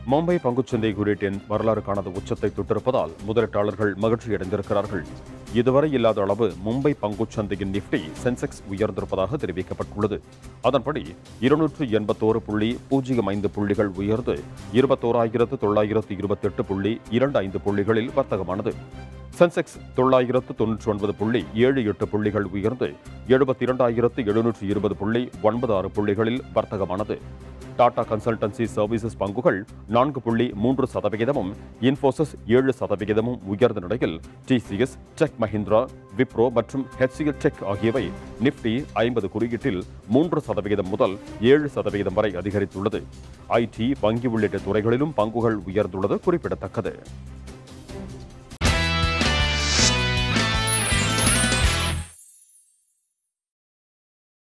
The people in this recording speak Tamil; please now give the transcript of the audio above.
மும்பை பங்குச்சந்தை குறியீட்டின் வரலாறு காணாத உச்சத்தை தொட்டிருப்பதால் முதலீட்டாளர்கள் மகிழ்ச்சியடைந்திருக்கிறார்கள் இதுவரை இல்லாத அளவு மும்பை பங்குச்சந்தையின் நிப்டி சென்செக்ஸ் உயர்ந்திருப்பதாக தெரிவிக்கப்பட்டுள்ளது அதன்படி இருநூற்று எண்பத்தோரு புள்ளி பூஜ்ஜியம் ஐந்து புள்ளிகள் உயர்ந்து இருபத்தோராயிரத்து தொள்ளாயிரத்து இருபத்தெட்டு புள்ளி இரண்டு ஐந்து புள்ளிகளில் வர்த்தகமானது சென்செக்ஸ் தொள்ளாயிரத்து தொன்னூற்றி ஒன்பது புள்ளி ஏழு எட்டு புள்ளிகள் உயர்ந்து எழுபத்தி இரண்டாயிரத்து எழுநூற்று இருபது புள்ளி ஒன்பது ஆறு புள்ளிகளில் வர்த்தகமானது டாடா கன்சல்டன்சி சர்வீசஸ் பங்குகள் நான்கு புள்ளி மூன்று சதவிகிதமும் இன்ஃபோசிஸ் ஏழு சதவிகிதமும் உயர்ந்த நிலையில் டிசிஎஸ் டெக் மஹிந்திரா விப்ரோ மற்றும் ஹெச்சிஎல் டெக் ஆகியவை நிப்டி ஐம்பது குறியீட்டில் மூன்று சதவிகிதம் முதல் ஏழு சதவிகிதம் வரை அதிகரித்துள்ளது ஐடி வங்கி உள்ளிட்ட துறைகளிலும் பங்குகள் உயர்ந்துள்ளது குறிப்பிடத்தக்கது